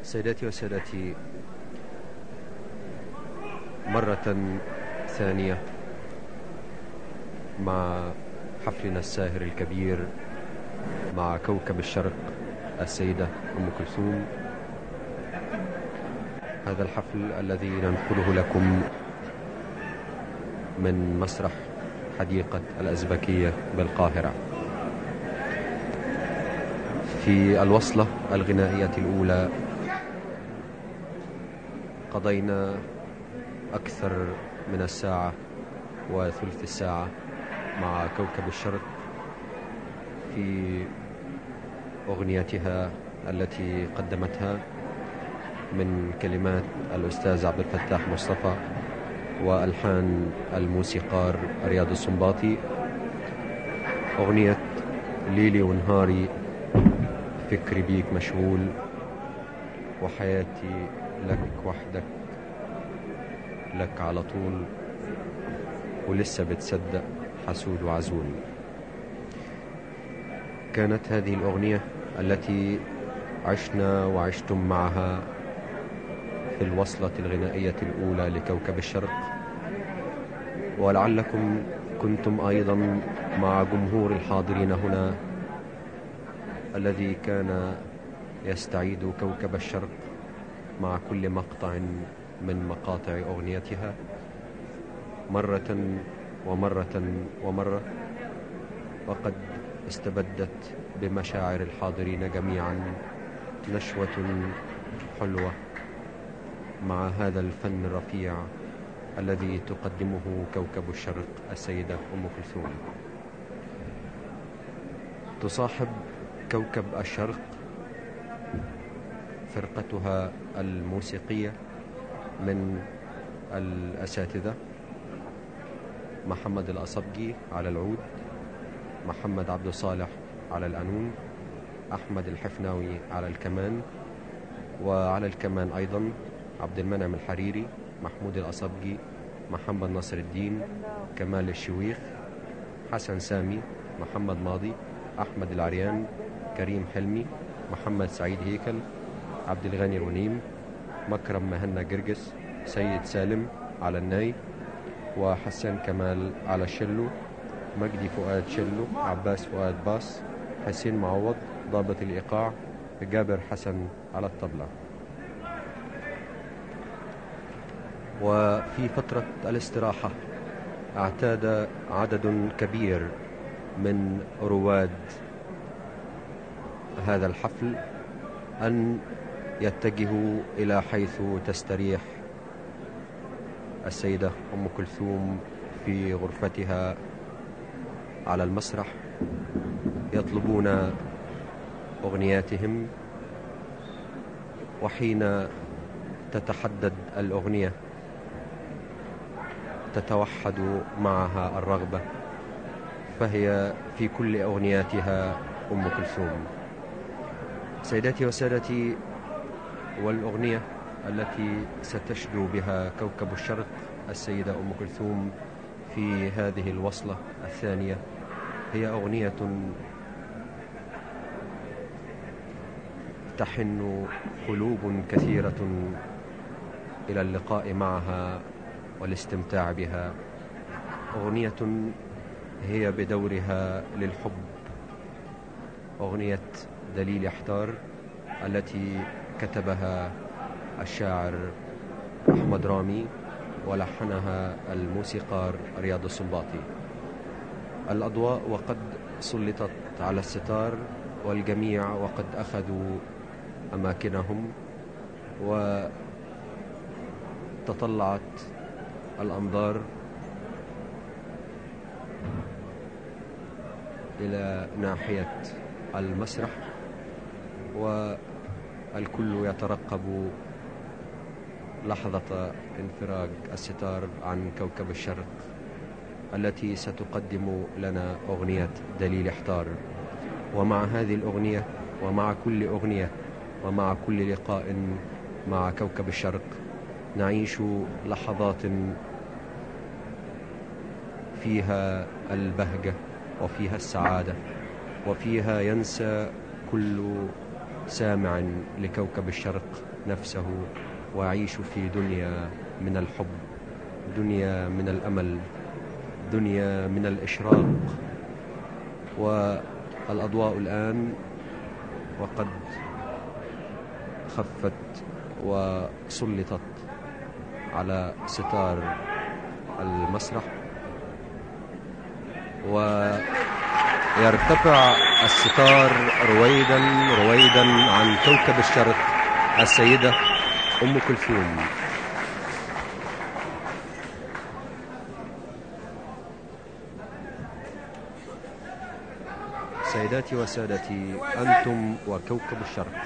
سيداتي وسادتي مرة ثانية مع حفلنا الساهر الكبير مع كوكب الشرق السيدة أم كلثوم هذا الحفل الذي ننقله لكم من مسرح حديقة الأزبكية بالقاهرة في الوصلة الغنائية الأولى قضينا أكثر من الساعة وثلث الساعة مع كوكب الشرق في أغنيتها التي قدمتها من كلمات الأستاذ عبد الفتاح مصطفى وألحان الموسيقار رياض السنباطي أغنية ليلي ونهاري فكري بيك مشغول وحياتي لك وحدك لك على طول ولسه بتصدق حسود وعزول كانت هذه الأغنية التي عشنا وعشتم معها في الوصلة الغنائية الأولى لكوكب الشرق ولعلكم كنتم أيضا مع جمهور الحاضرين هنا الذي كان يستعيد كوكب الشرق مع كل مقطع من مقاطع أغنيتها مرة ومرة ومرة وقد استبدت بمشاعر الحاضرين جميعا نشوة حلوة مع هذا الفن الرفيع الذي تقدمه كوكب الشرق السيدة أم كلثوم تصاحب كوكب الشرق فرقتها الموسيقية من الأساتذة محمد الأصبجي على العود محمد عبد الصالح على القانون أحمد الحفناوي على الكمان وعلى الكمان أيضا عبد المنعم الحريري محمود الأصبجي محمد نصر الدين كمال الشويخ حسن سامي محمد ماضي أحمد العريان كريم حلمي محمد سعيد هيكل عبد الغني رنيم مكرم مهنا جرجس سيد سالم على الناي وحسان كمال على الشلو مجدي فؤاد شلو عباس فؤاد باس حسين معوض ضابط الإيقاع جابر حسن على الطبلة وفي فترة الاستراحة اعتاد عدد كبير من رواد هذا الحفل أن يتجهوا إلى حيث تستريح السيدة أم كلثوم في غرفتها على المسرح يطلبون أغنياتهم وحين تتحدد الأغنية تتوحد معها الرغبة فهي في كل أغنياتها أم كلثوم سيداتي وسادتي والأغنية التي ستشدو بها كوكب الشرق السيدة أم كلثوم في هذه الوصلة الثانية هي أغنية تحن قلوب كثيرة إلى اللقاء معها والاستمتاع بها أغنية هي بدورها للحب أغنية دليل احتار التي كتبها الشاعر أحمد رامي ولحنها الموسيقار رياض السنباطي الأضواء وقد سلطت على الستار والجميع وقد أخذوا أماكنهم وتطلعت الأنظار إلى ناحية المسرح والكل يترقب لحظة انفراج الستار عن كوكب الشرق التي ستقدم لنا أغنية دليل احتار ومع هذه الأغنية ومع كل أغنية ومع كل لقاء مع كوكب الشرق نعيش لحظات فيها البهجة وفيها السعادة وفيها ينسى كل سامع لكوكب الشرق نفسه وأعيش في دنيا من الحب دنيا من الأمل دنيا من الإشراق والأضواء الآن وقد خفت وسلطت على ستار المسرح ويرتفع الستار رويدا رويدا عن كوكب الشرق السيدة أم كلثوم سيداتي وسادتي أنتم وكوكب الشرق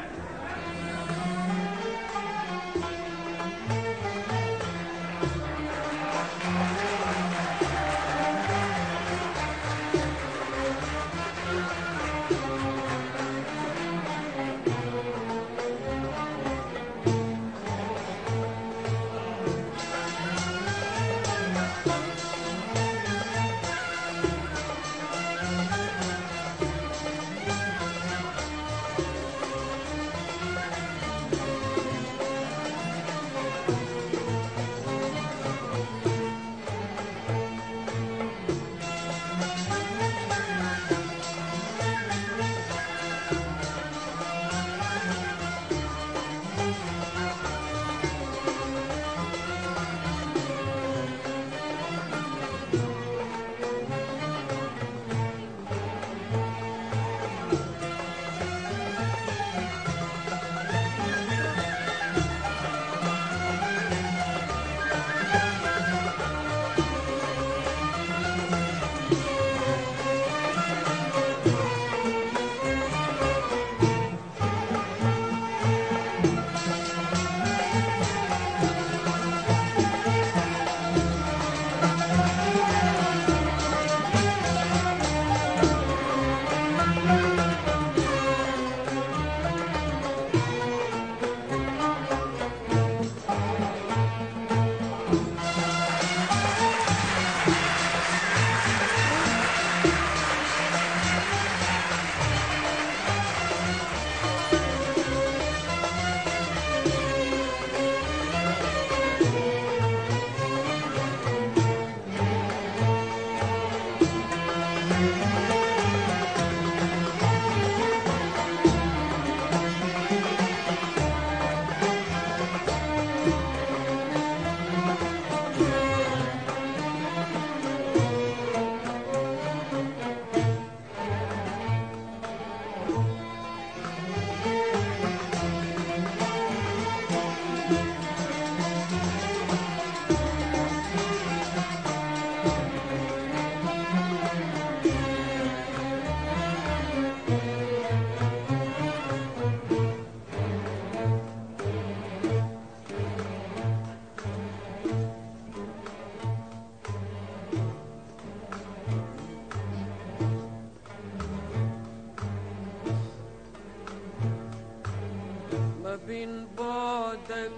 ما بين بعدك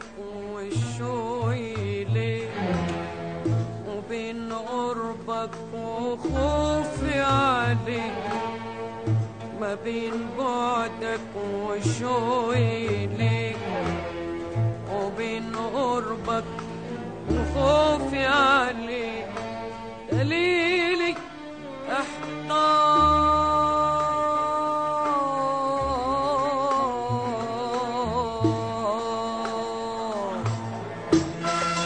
والشوق ليك وبين قربك وخوفي عليك ما بين بعدك والشوق ليك وبين قربك وخوفي عليك دليلي احتار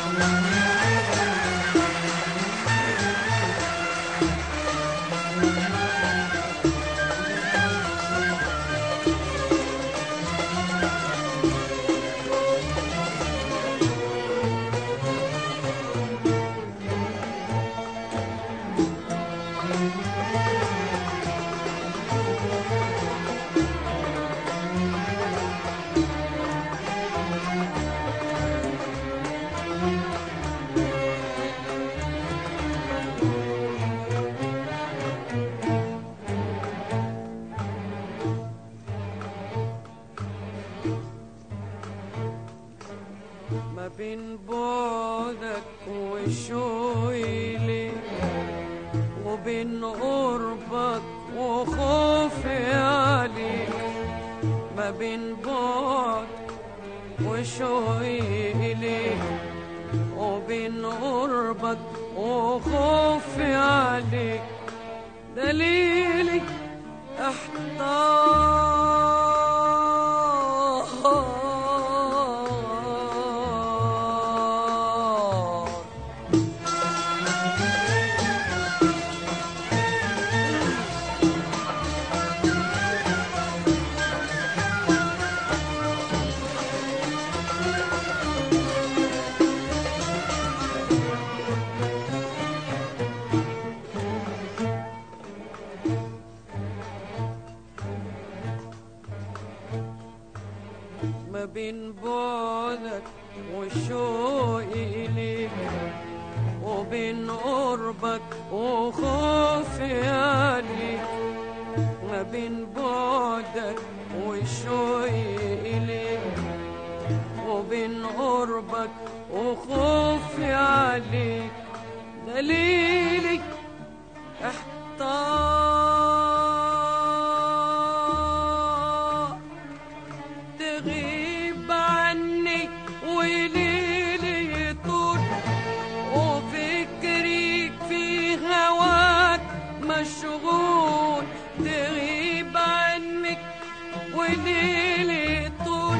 ما بين بعدك والشوق ليك وبين قربك وخوفي عليك ما بين بعد وشوقي إليك وبين قربك وخوفي عليك دليلي احتار ما بين بعدك وشوقي إليك وبين قربك وخوفي عليك ما بين بعدك وشوقي إليك وبين قربك وخوفي عليك دليلي احتار تغيب عني وليلي يطول وفكري في هواك مشغول تغيب عنك وليلي يطول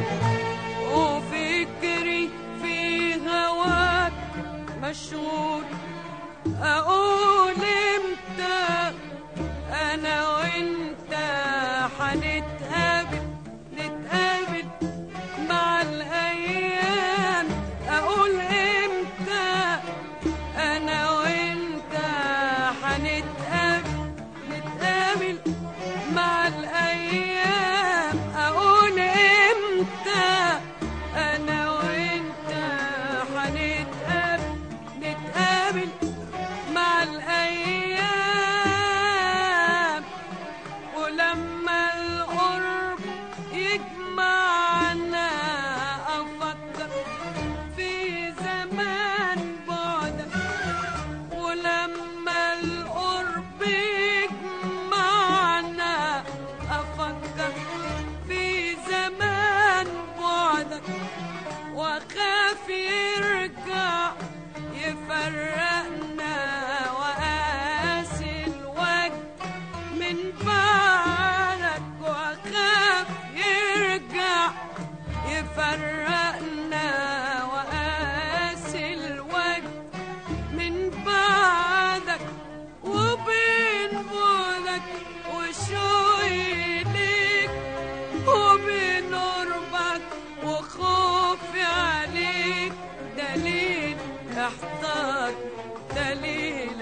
وفكري في هواك مشغول اقول امتى انا وانت هنتقابل نتقابل مع الايام اقول امتى انا وانت هنتقابل نتقابل مع الايام اقول امتى انا وانت هنتقابل نتقابل مع الايام ولما القرب يجمعنا افكر في زمان بعدك ولما القرب يجمعنا افكر في زمان بعدك واخاف يرجع يفرقنا وقاسي الوجه من بعدك واخاف يرجع يفرقنا وقاسي الوجه من بعدك وبين بعدك وشوقي ليك وبين قربك وخوفي عليك دليل احتار دليل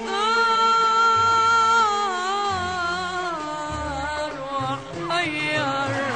احتار وحير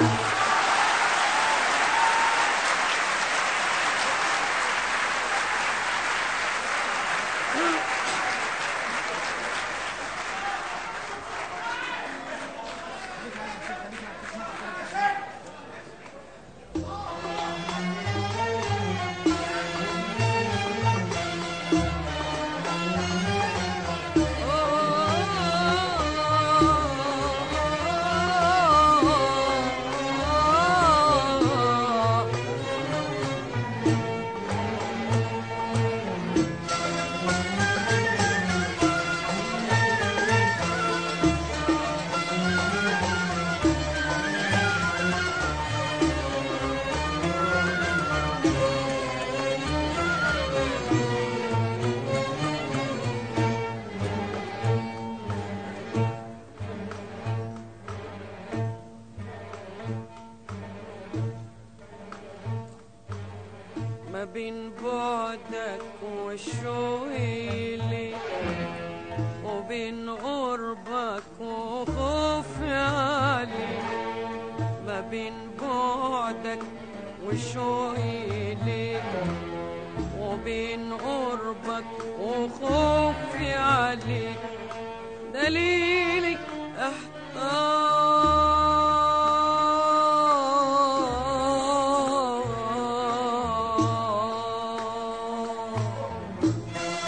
ما بين بعدك وشوقي ليك وبين قربك وخوفي عليك ما بين بعدك وشوقي ليك وبين قربك وخوفي عليك دليلك احتار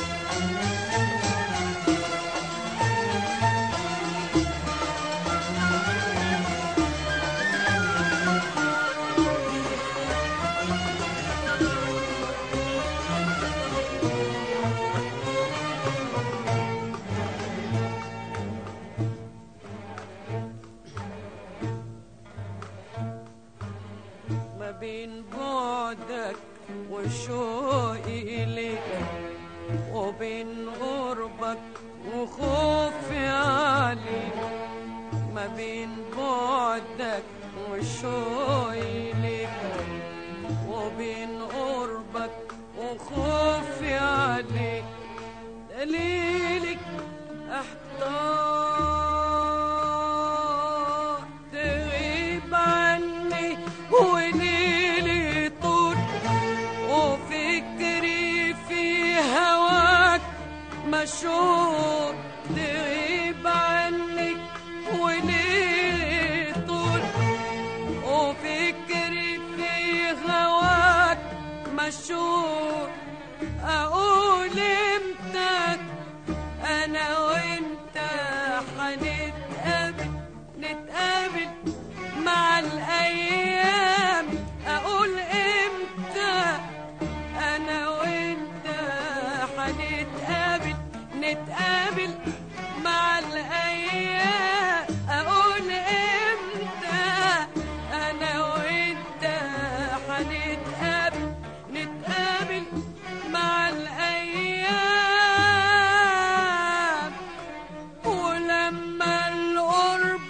ما بين بعدك وشوقي إليك وبين قربك وخوفي عليك ما بين بعدك وشوقي إليك وبين قربك وخوفي عليك دليلك احتار تغيب عني وليلي طول وفكري في هواك مشهور تغيب عني وليلي طول وفكري في هواك مشهور اقول امتى انا وانت هنتقابل نتقابل مع الايام اقول امتى انا وانت هنتقابل نتقابل مع الايام اقول امتى انا وانت هنتقابل نتقابل مع الايام ولما القرب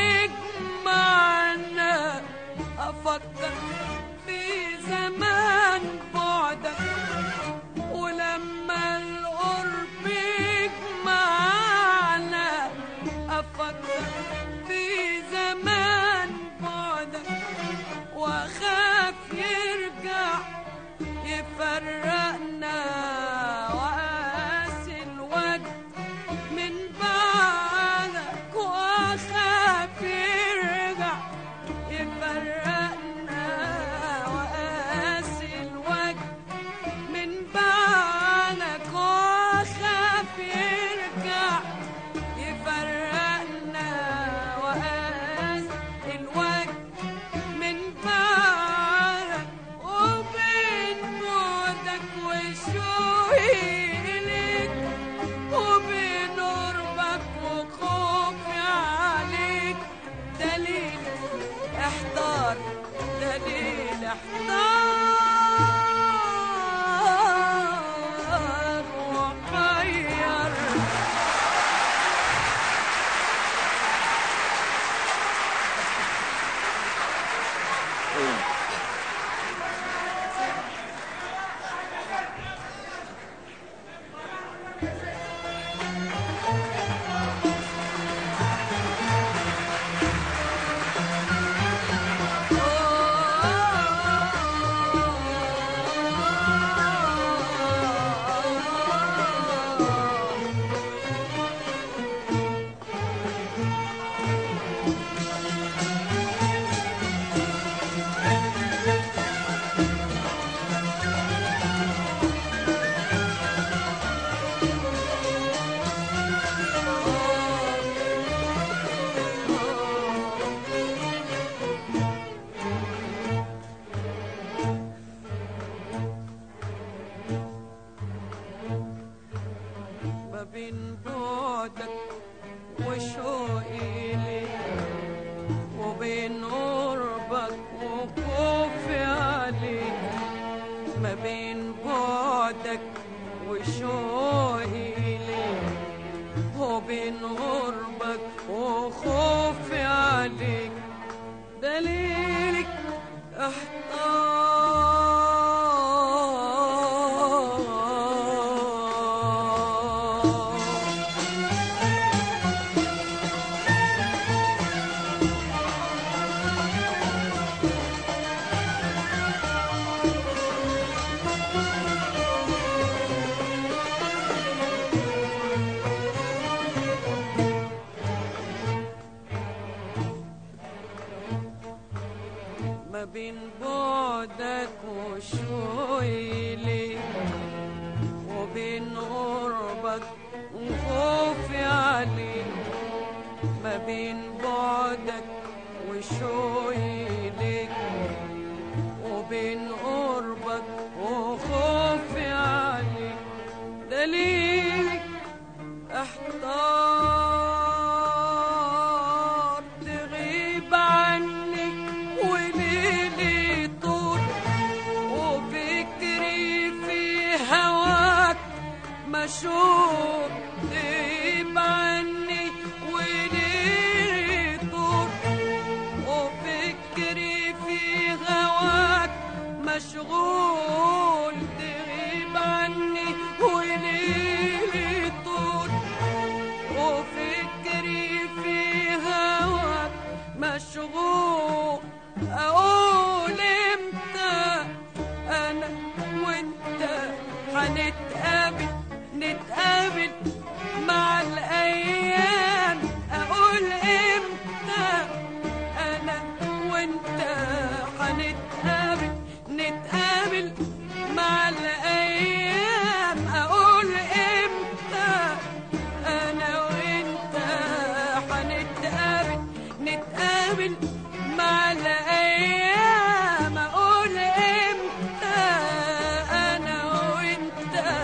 يجمعنا افكر في زمان بعدك ولما القرب يجمعنا افكر في زمان بعدك واخاف يرجع يفرقنا وقاسي الوجه من بعدك واخاف يرجع يفرقنا وقاسي الوجه من بعدك واخاف يرجع يفرقنا وقاسي الوجه من بعدك وبين بعدك وشوقي إليك وبين قربك وخوفي عليك دليل احتار دليل احتار وحير ما بين بعدك وشوقي ليك وبين قربك وخوفي عليك ما بين بعدك وشوقي ليك وبين قربك وخوفي عليك دليلك احتار ما بين بعدك وشوقي ليك وبين قربك وخوفي عليك ما بين بعدك وشوقي ليك وبين قربك وخوفي عليك دليلك احتار تغيب عني وليلي طول الشوق غيب عني وليه طول وفكري في هواك مشغول تغيب عني وليه طول وفكري في هواك مشغول اقول امتى انا وانت هنتقابل نتقابل مع الايام اقول امتى انا وانت هنتقابل نتقابل مع الايام اقول امتى انا وانت هنتقابل نتقابل مع الايام اقول امتى انا وانت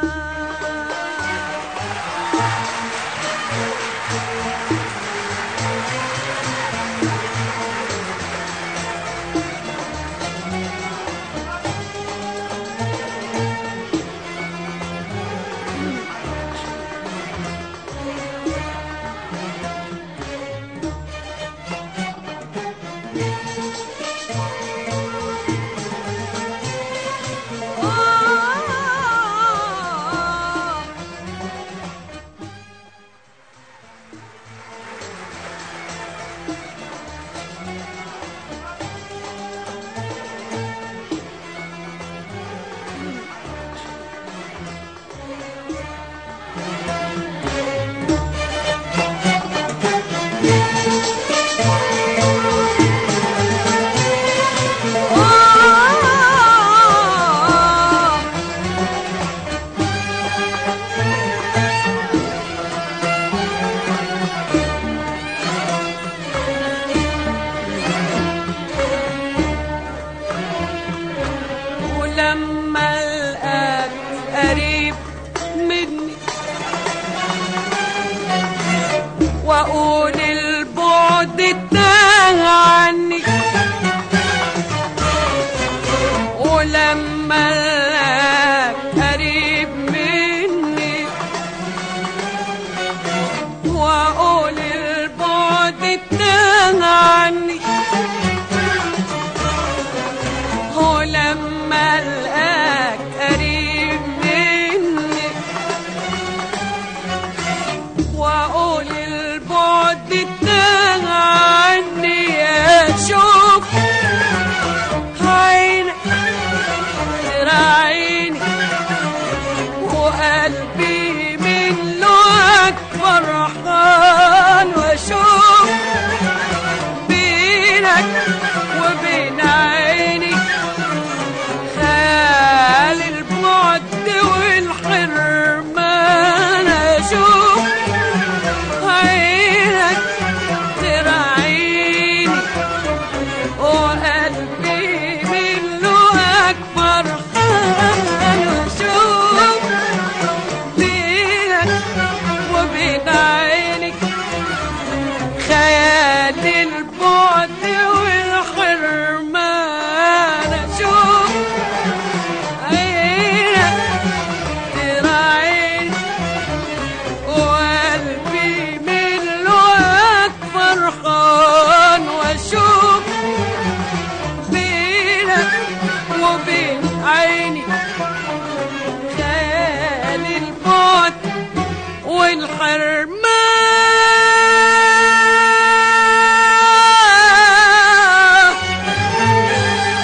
ولما القاك قريب مني واقول البعد تاه عني ولما القاك قريب مني واقول البعد تاه عني هو لما القاك قريب مني واقول البعد تاه عني اشوف عينك تراعيني وقلبي من لوعك فرحان واشوف بينك وبين عيني خال البعد والحرمان اشوف عينك تراعيني وقلبي من لوعك فرحان واشوف بينك وبين عينك خيال البعد والحرمان اشوف عينك تراعيني وقلبي من لوعك فرحان واشوف بينك وبين عيني خيال البعد والحرمان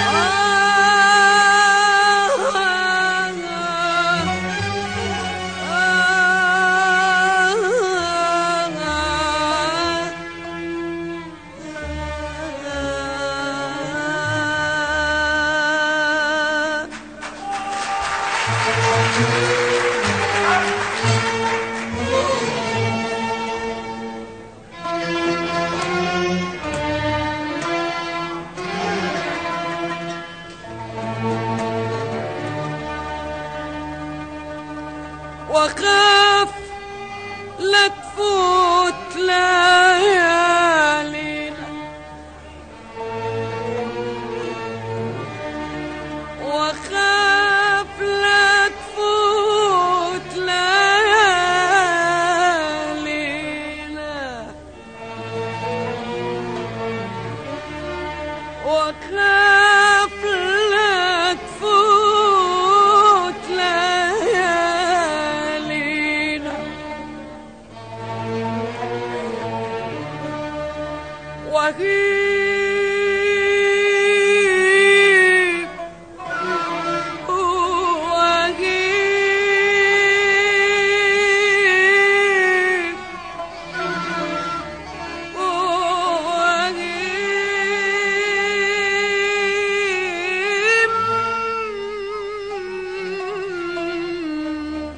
واخاف لا تفوت ليالينا واخاف لا تفوت ليالينا واخاف لا تفوت ليالينا وهيب وهيب وهيب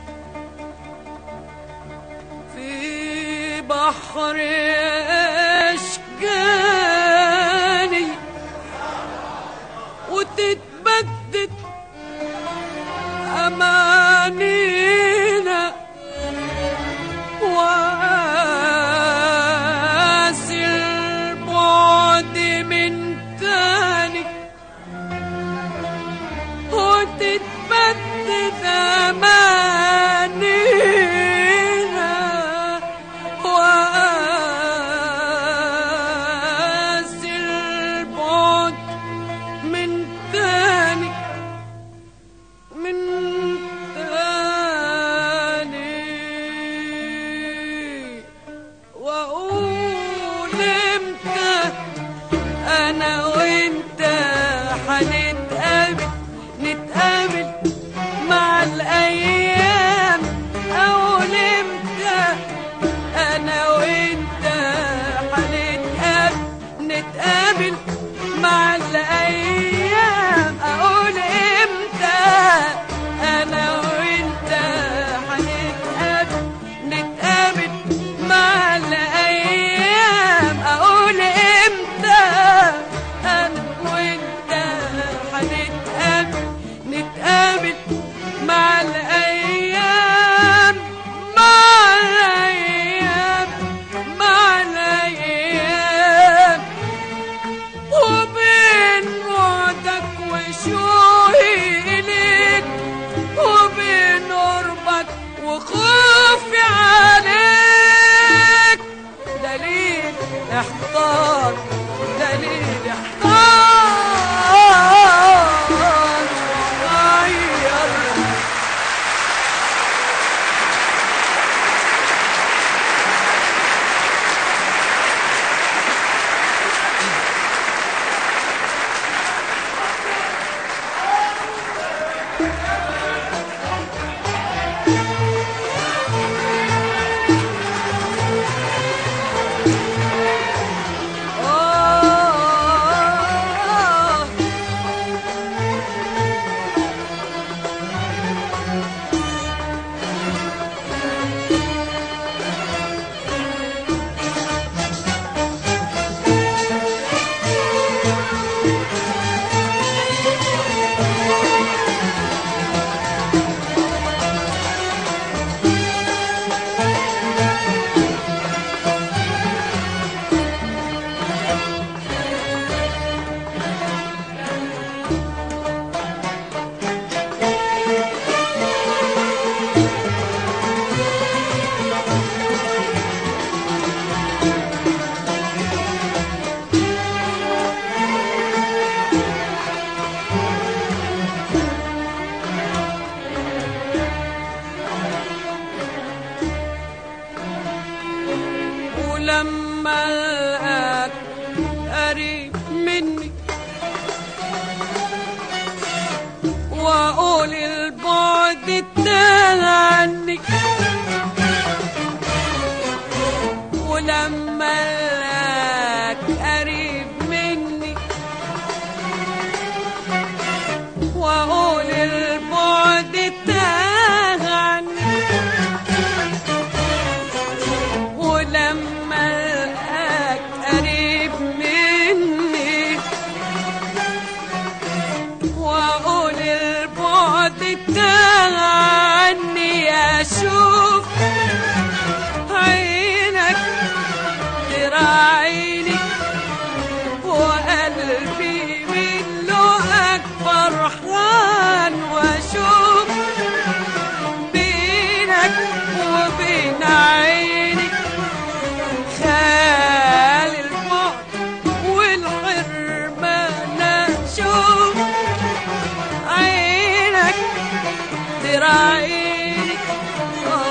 في بحر أشجاني وتتبدد أماني انا وانت هنتقابل نتقابل مع الايام اقول امتى انا وانت هنتقابل نتقابل مع الايام اقول امتى انا وانت هنتقابل نتقابل مع الايام مع الايام مع الايام وبين بعدك وشوقي إليك وبين قربك وخوفي عليك دليل احتار دليل احتار غير آه ولما القاك قريب مني واقول البعد التاه عني ولما القاك قريب مني واقول البعد التاه عني ولما القاك قريب مني واقول البعد التاه عني اشوف عينك تراعيني وقلبي من لقاك فرحان واشوف بينك وبين عيني خال البعد والحرمان اشوف عينك تراعيني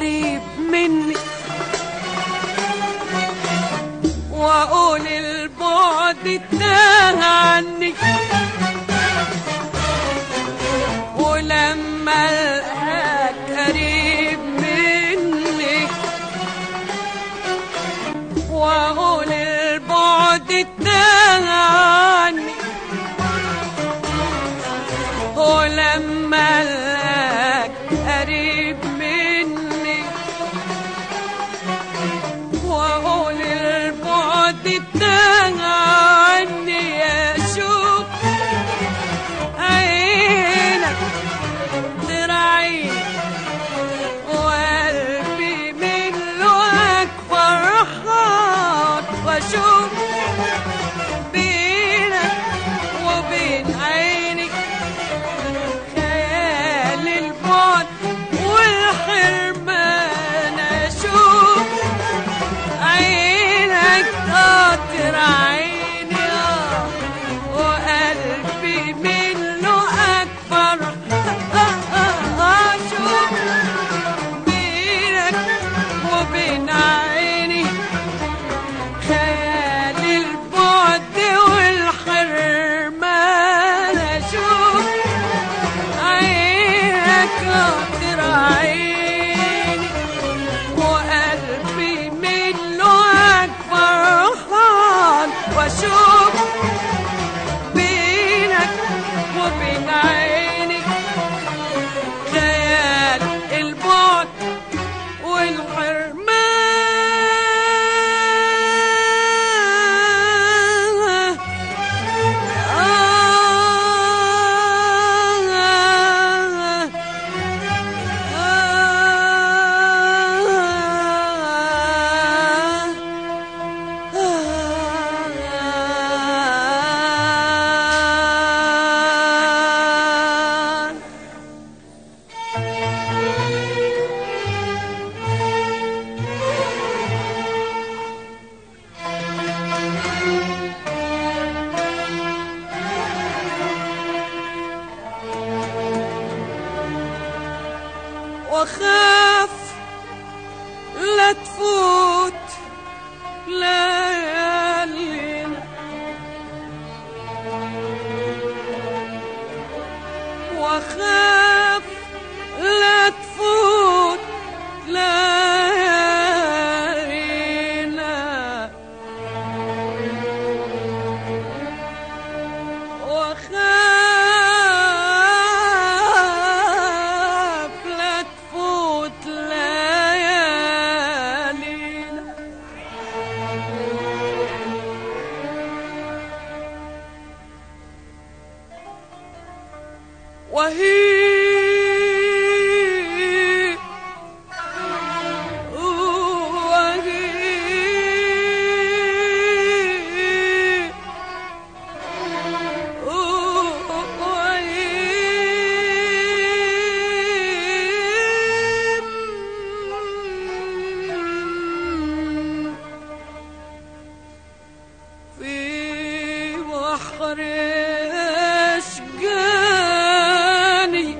قريب مني واقول البعد تاه عني ولما القاك قريب مني واقول البعد تاه عني ولما القاك قريب مني واقول البعد تاه عني اشوف عينك ترعيني وقلبي منك فرحان واشوف بينك وبين عينك خيال البعد والحرمان اشوف عينك قاطر عيني آه، وقلبي منه اكبر اشوف بينك وبين عيني خيال البعد والحرمان اشوف عينك قاطر عيني وقلبي منه اكبر فرحان واشوف بينك وبين عينك خيال البعد والحرمان آه واخاف لا تفوت ليالينا واخاف لا تفوت ليالينا واخاف لا تفوت ليالينا وهي وهي في بحر أشجاني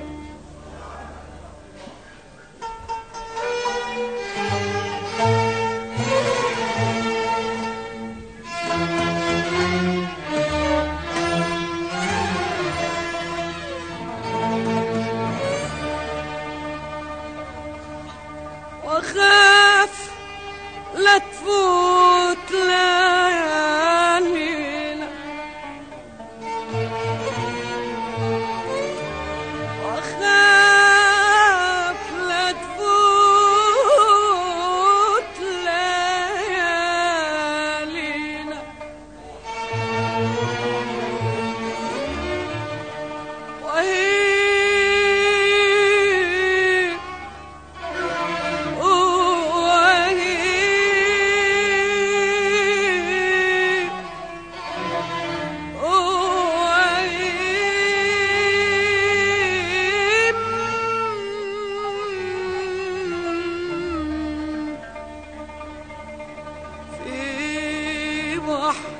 واخاف لا تفوت ليالينا واخاف لا تفوت ليالينا وهي وهي في بحر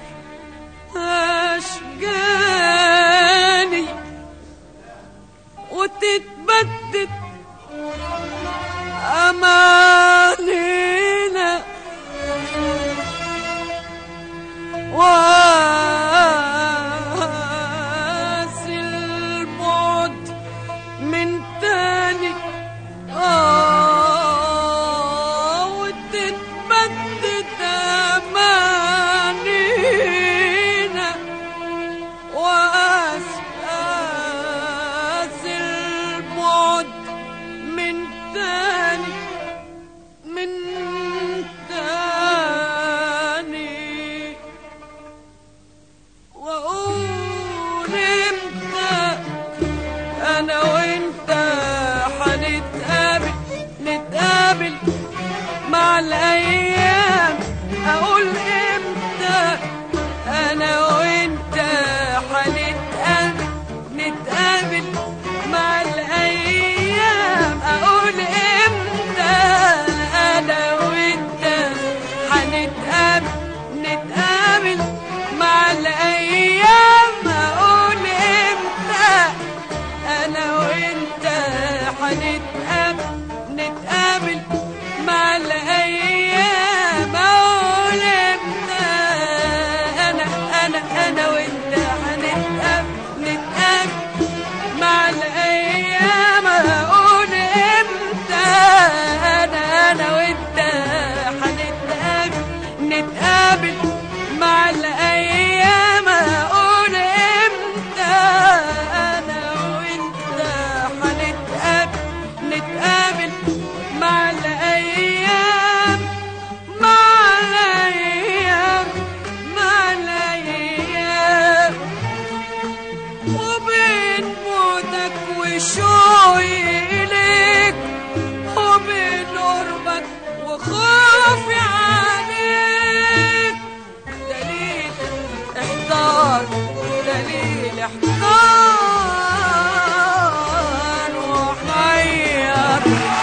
أشجاني وتتبدد أمانينا واسي البعد من تاني آه وتتبدد أمانينا وأسأس البعد من تاني من تاني وأقول إمتى أنا وأنت هنتقابل نتقابل مع الأيام أقول إمتى أنا وأنت هنتقابل نتقابل مع الأيام أقول إمتى أنا وأنت هنتقابل نتقابل مع الأيام أقول إمتى أنا وأنت هنتقابل نتقابل مع الأيام أقول إمتى أنا أنا أنا وأنت هنتقابل نتقابل مع الأيام أقول إمتى أنا أنا وأنت هنتقابل نتقابل مع الأيام أقول إمتى أنا وأنت هنتقابل نتقابل مع الأيام مع الأيام مع الأيام وبين بعدك وشوقي إليك وبين قربك وخوفي عليك دليل احتار دليل احتار وحير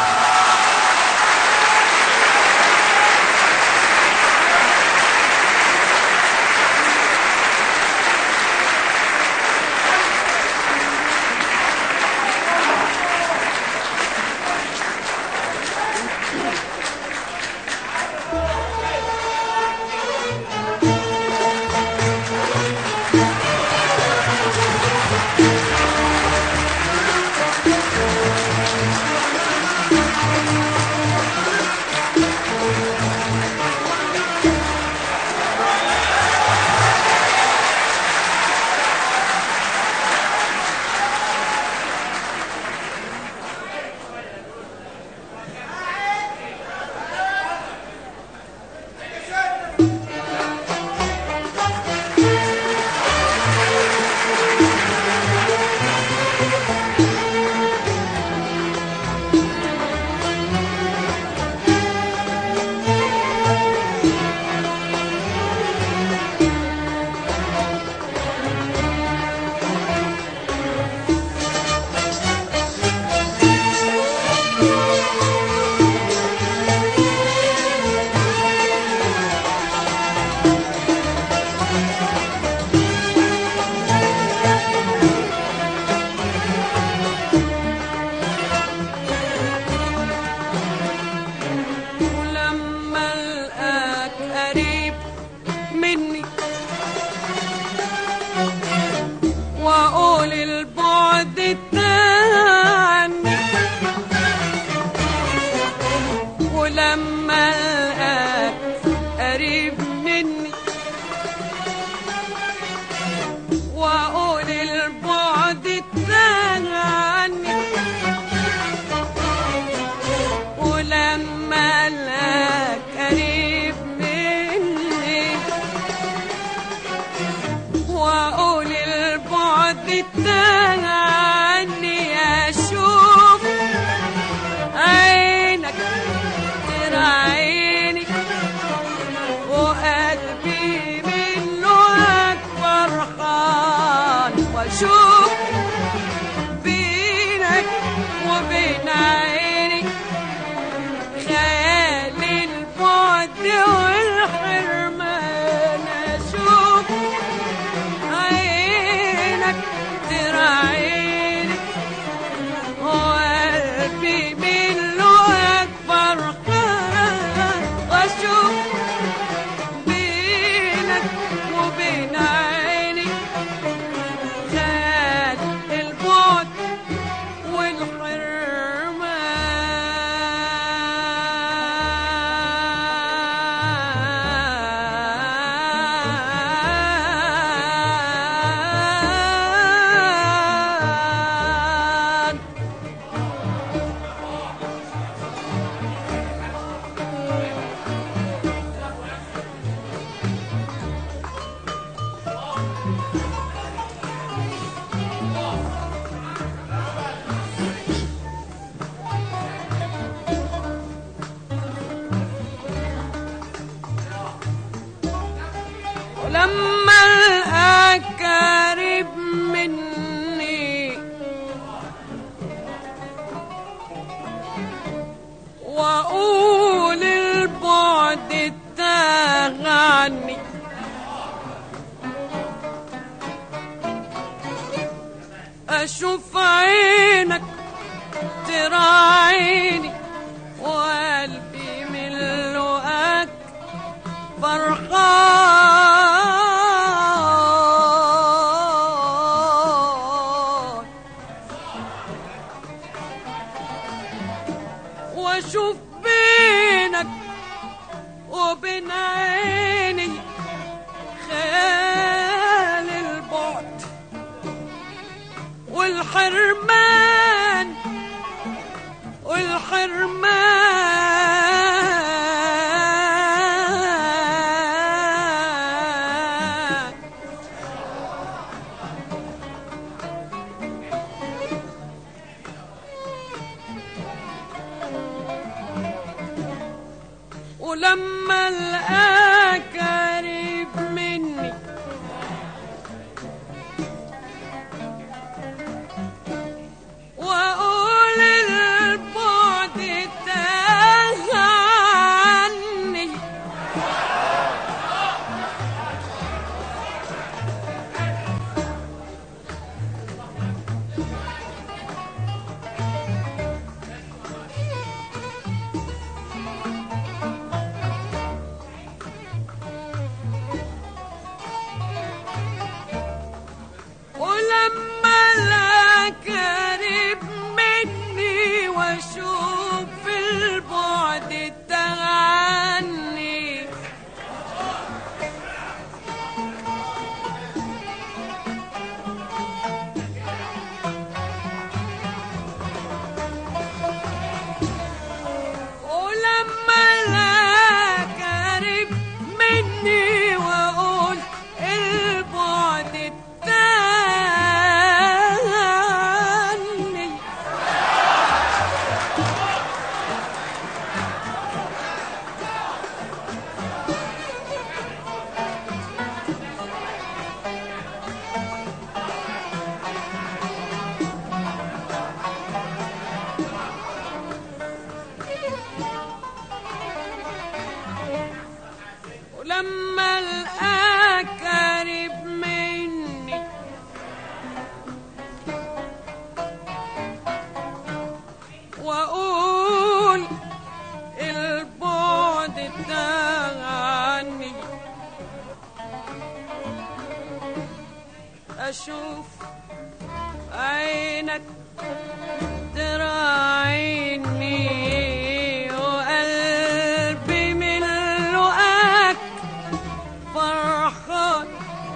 ولما القاك قريب مني واقول البعد التاني ولما القاك قريب مني واقول البعد التاني عني ولما لك قريب مني واقول البعد التاني عني اشوف عينك ترى عيني وقلبي منه اكبر فرحان واشوف بينك وبين عيني خيال البعد والحرمان اشوف عينك ترى عيني وقلبي واشوف عينك تراعيني وقلبي من لقاك فرحان واشوف بينك وبين عيني خيال البعد والحرمان والحرمان ولما القاك قريب مني واقول البعد تاه عني ولما لك قريب مني واشوف البعد تغني ولما لك قريب مني واقول البعد تاني ولما القاك قريب مني واقول البعد تاه عني اشوف عينك تراعيني وقلبي من لقاك فرحان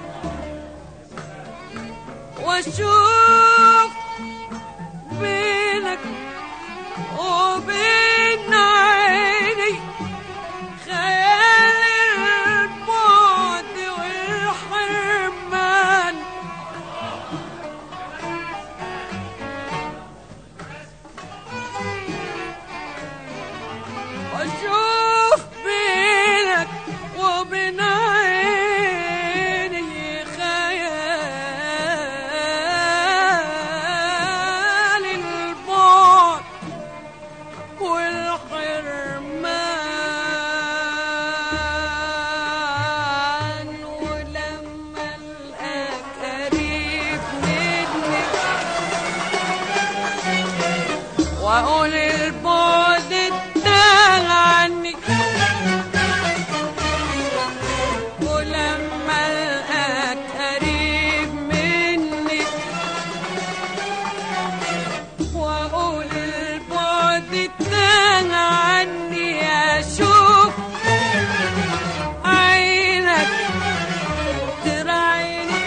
واشوف بينك وبين عيني خيال البعد والحرمان واشوف بينك وبين عيني خيال البعد والحرمان ولما القاك قريب مني واقول البعد اتال عني ولما القاك قريب مني واقول البعد اتال عني اشوف عينك تراعيني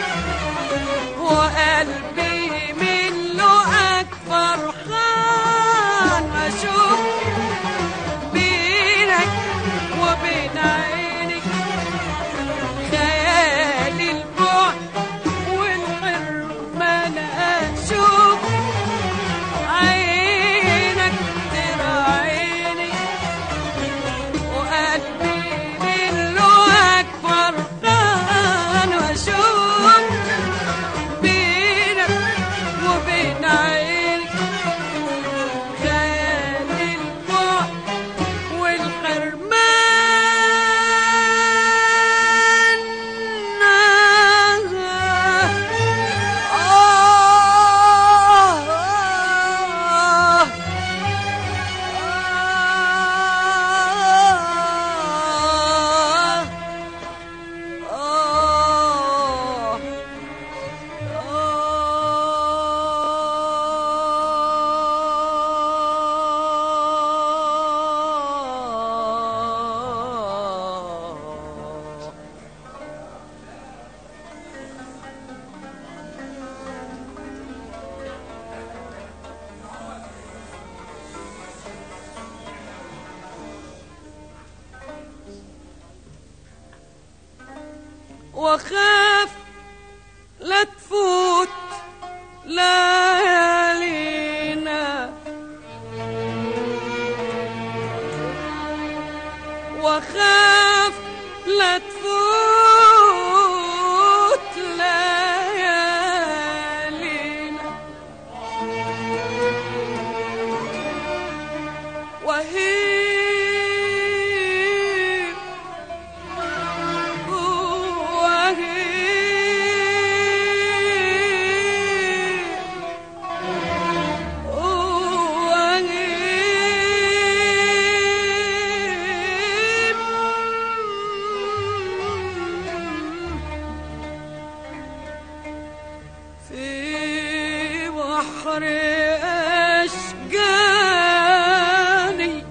وقلبي من لقاك فرحان واخاف لا تفوت ليالينا واخاف لا تفوت ليالينا وهي وهي في بحر أشجاني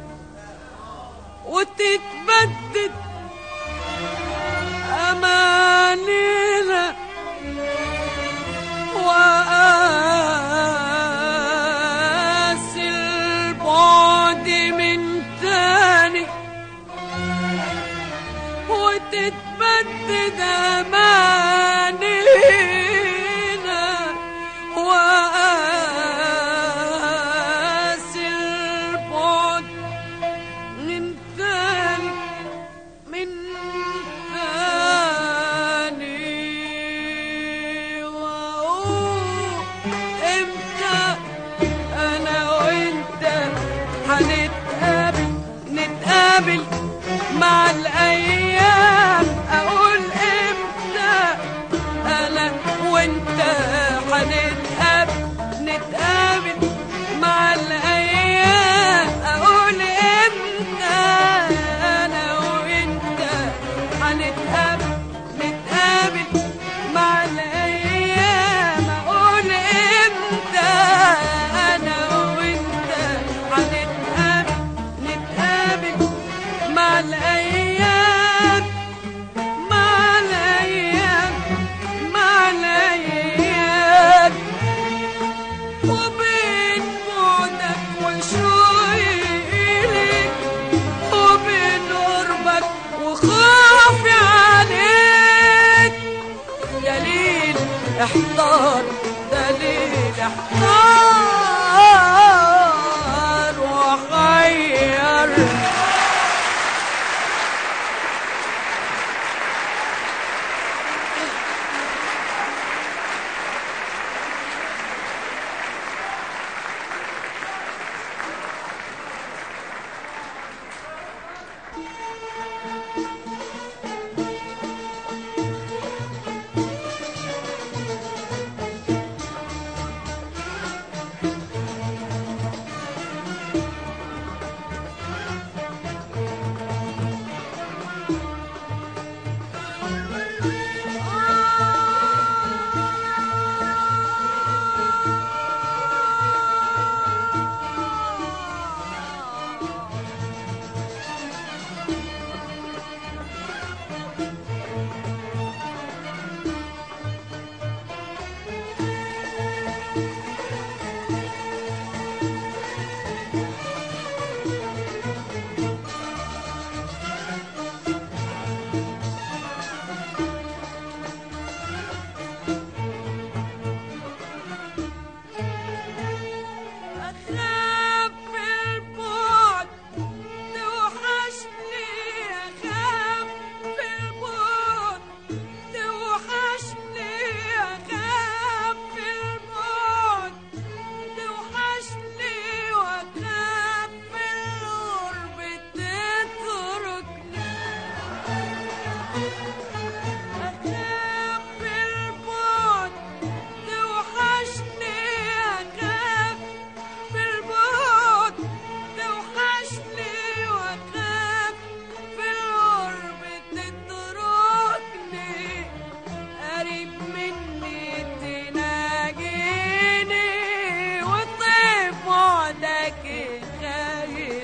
وتتبدد أمانينا وآسي البعد من تاني وتتبدد أمانينا وآسي البعد من تاني من ثاني وأقول امتى انا وانت هنتقابل نتقابل مع الايام اقول امتى انا وانت هنتقابل نتقابل مع الايام اقول امتى انا وانت هنتقابل نتقابل مع الايام اقول امتى انا وانت هنتقابل نتقابل مع الايام مع الايام مع الايام وبين بعدك وشوقك وبين قربك وخوفي عليك دليل احتار دليل احتار وخير أخاف في البعد توحشني أخاف في البعد توحشني أخاف في البعد توحشني وأخاف في القرب تتركني أخاف في البعد توحشني أخاف في البعد توحشني وأخاف في القرب تتركني قريب مني تناجيني وطيب بعدك خايف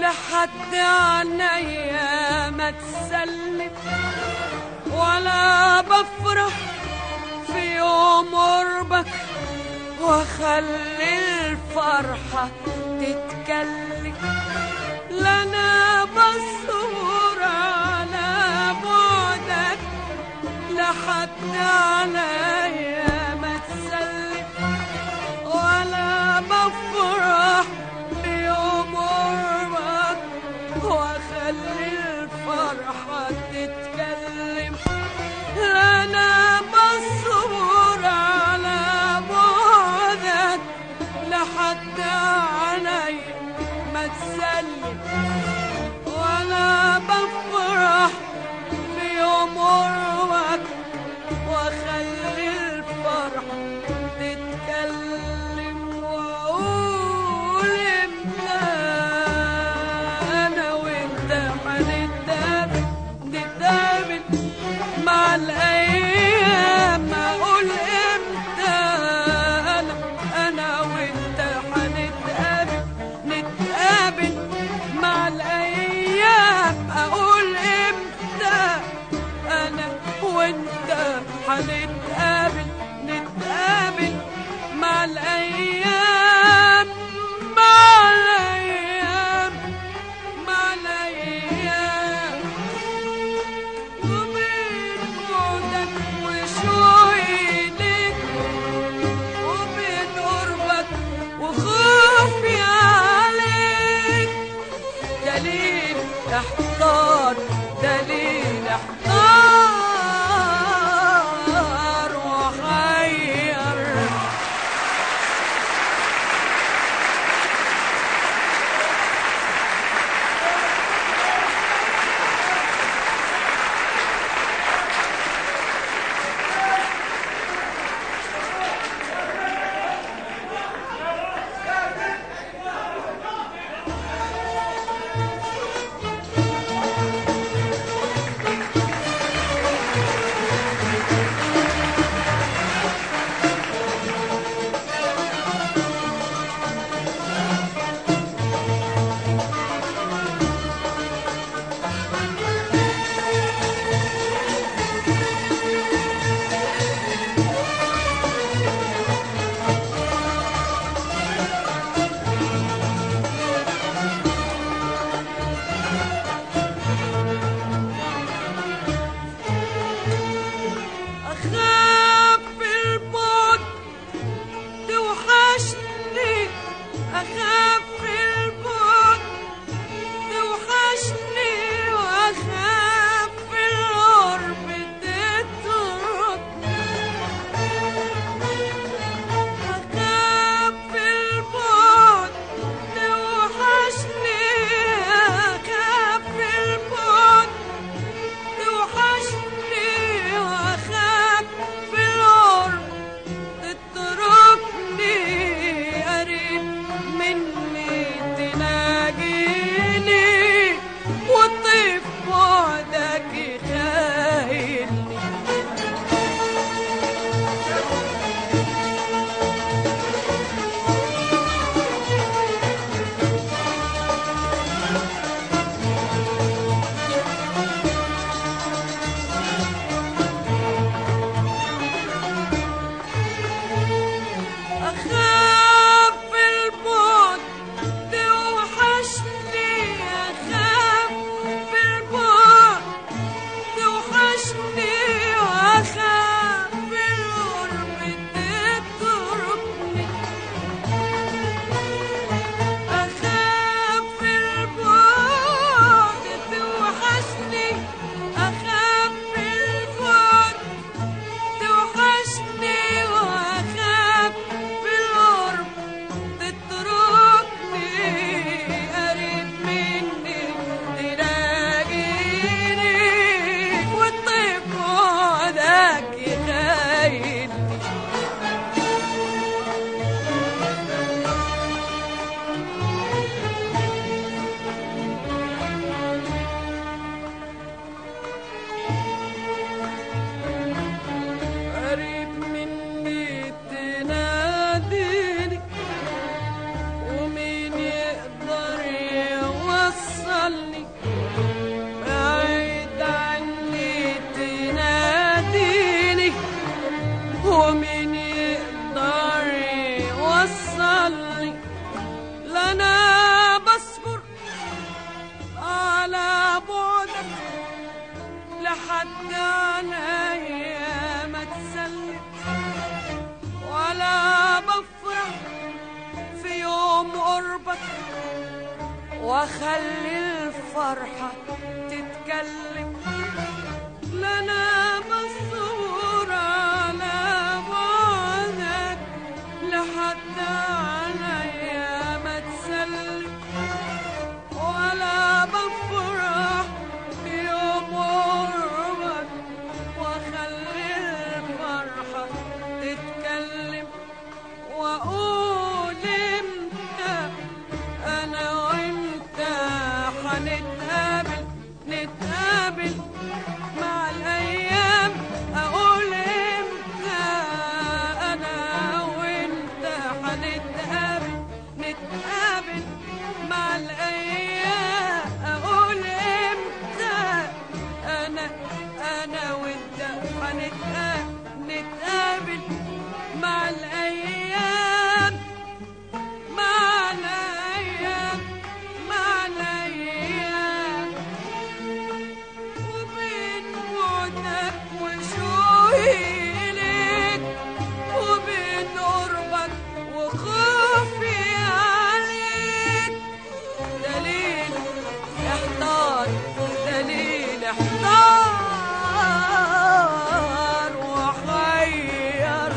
لحد عينيا ما تسلم ولا بفرح في يوم قربك واخلي الفرحة تتكلم لا انا بصور على بعدك لحد عليا ما تسلم ولا بفرح بيوم قربك واخلي الفرحة تتكلم انا بصور على بعدك لحد علي ما تسلم ولا بفرح بيوم قربك واخلي الفرح تتكلم واقول امتى انا وانت هنتقابل نتقابل مع الايام اقول امتى انا انا وانت هنتقابل نتقابل مع الايام اقول امتى انا لحد عليا ما تسلم ولا بفرح في يوم قربك واخلي الفرحة تتكلم لا انا مسرور على بعدك لحد عليا ما تسلم ولا بفرح يوم قربك واخلي الفرحة تتكلم واقول امتى انا وانت هنتقابل نتقابل مع الايام اقول امتى انا وانت هنتقابل نتقابل مع الايام اقول امتى انا انا وانت هنتقابل نتقابل مع الايام مع الايام مع الايام وبين بعدك وشوقي إليك وبين قربك وخوفي عليك دليل احتار دليل احتار وحير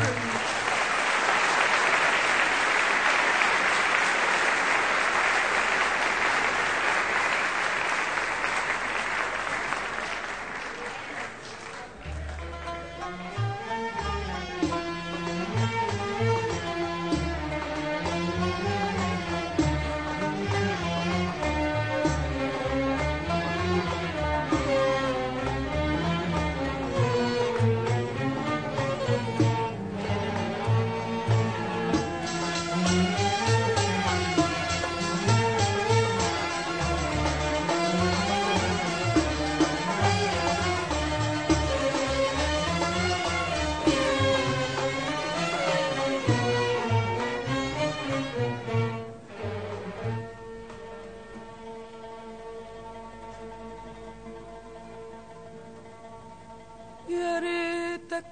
يا ريتك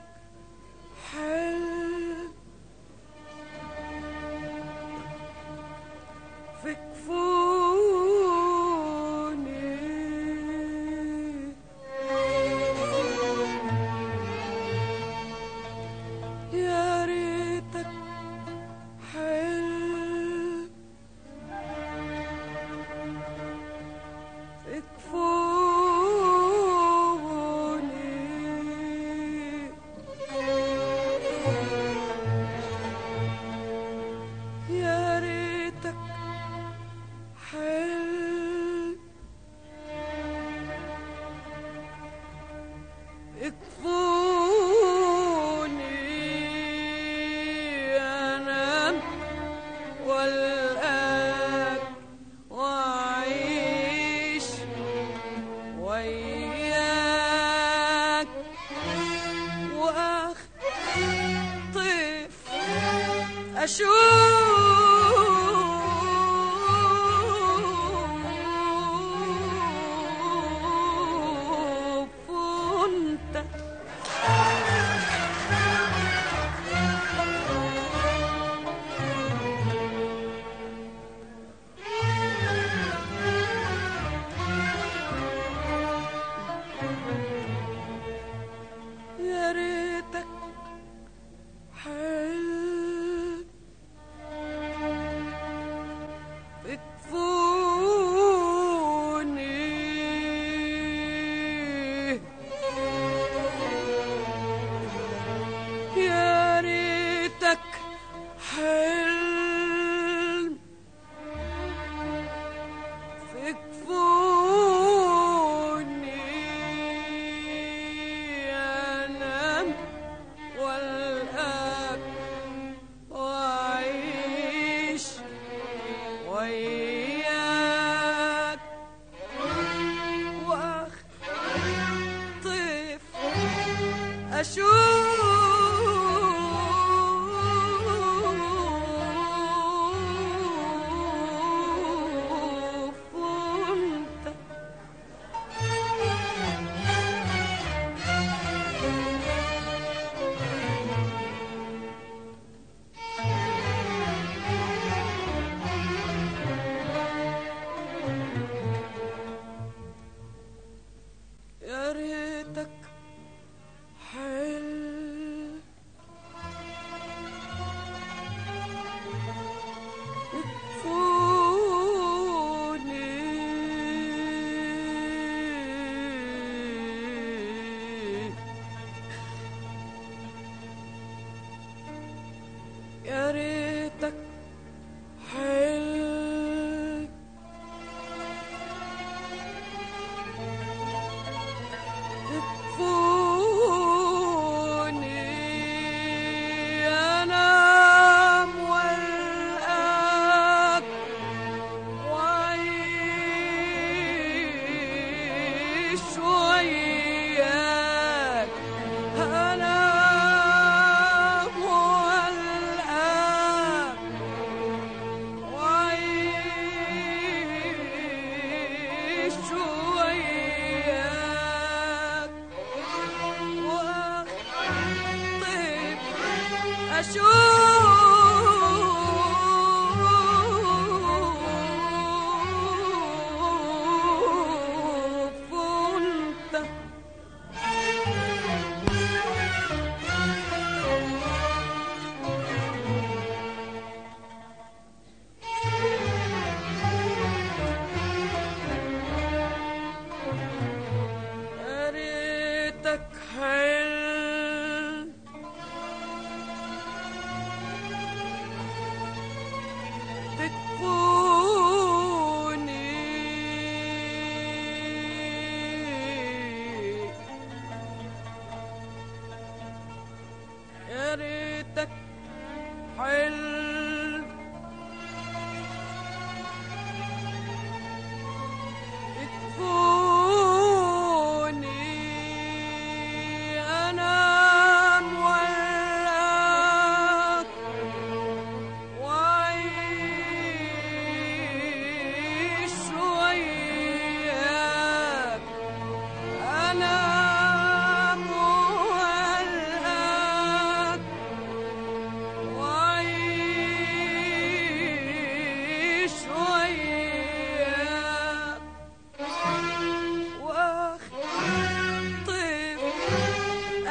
حلم في كفوني يا ريتك حلم في كفوني يا ريتك حلم اكفوني انام والقاك واعيش وياك واخطف اشوف وانت يا ريتك حلم في كفوني يا ريتك حلم في كفوني انام والقاك واعيش وياك واخطف اشوف وانت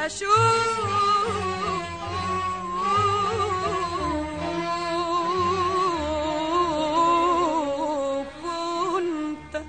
أشوف كنت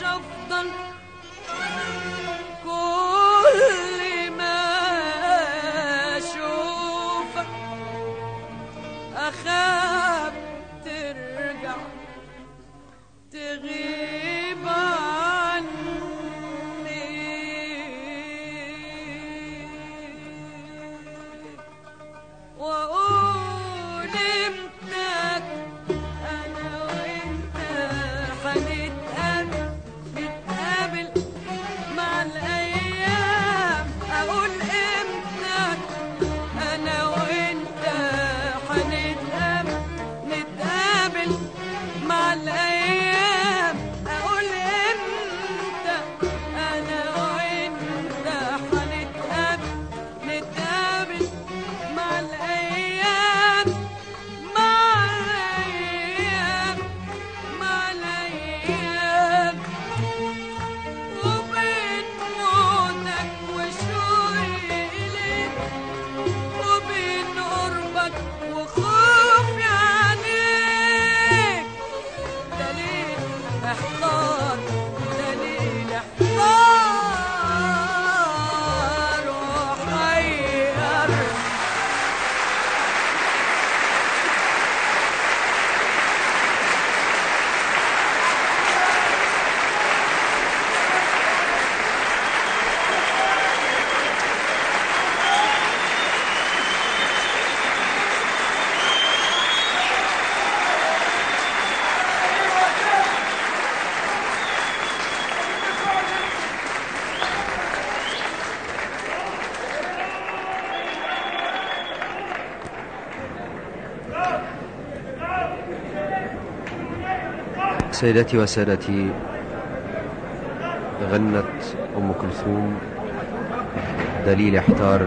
افضل كل ما اشوفك اخاف ترجع تغيب عني واقول امتى انا وانت هنتقابل نتقابل مع الايام اقول امتى انا وانت هنتقابل نتقابل مع الايام اقول امتى انا وانت هنتقابل نتقابل مع الايام مع الايام مع الايام وبين موتك وشوقي إليك وبين قربك وخوفي عليك دليل احتار دليل احتار وحير سيداتي وسادتي غنت أم كلثوم دليل احتار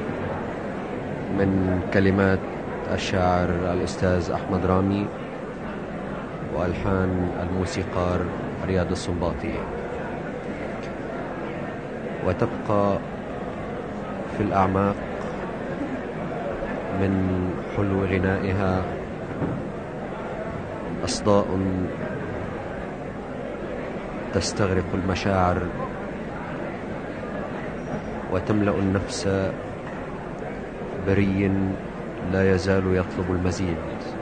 من كلمات الشاعر الأستاذ أحمد رامي وألحان الموسيقار رياض السنباطي وتبقى في الأعماق من حلو غنائها أصداء تستغرق المشاعر وتملا النفس بري لا يزال يطلب المزيد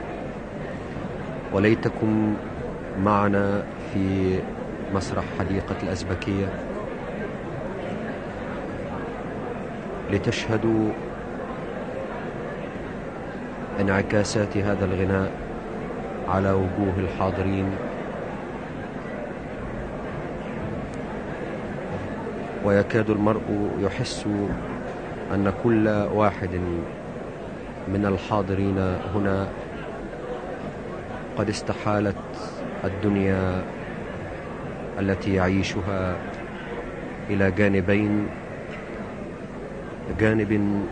وليتكم معنا في مسرح حديقه الازبكيه لتشهدوا انعكاسات هذا الغناء على وجوه الحاضرين ويكاد المرء يحس ان كل واحد من الحاضرين هنا قد استحالت الدنيا التي يعيشها الى جانبين جانب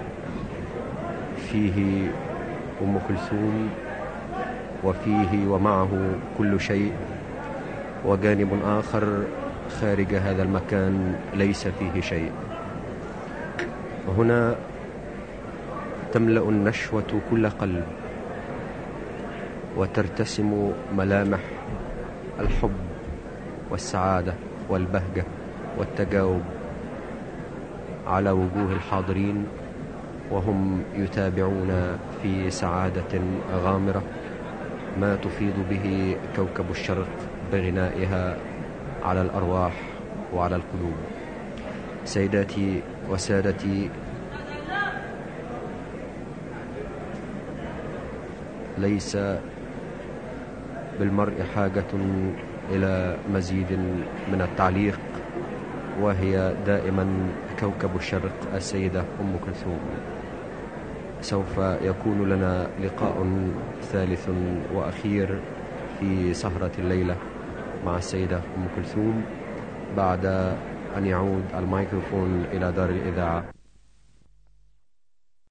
فيه ام كلثوم وفيه ومعه كل شيء وجانب اخر خارج هذا المكان ليس فيه شيء هنا تملا النشوه كل قلب وترتسم ملامح الحب والسعاده والبهجه والتجاوب على وجوه الحاضرين وهم يتابعون في سعاده غامره ما تفيض به كوكب الشرق بغنائها على الارواح وعلى القلوب سيداتي وسادتي ليس بالمرء حاجه الى مزيد من التعليق وهي دائما كوكب الشرق السيده ام كلثوم سوف يكون لنا لقاء ثالث واخير في سهره الليله مع السيده ام كلثوم بعد ان يعود الميكروفون الى دار الاذاعه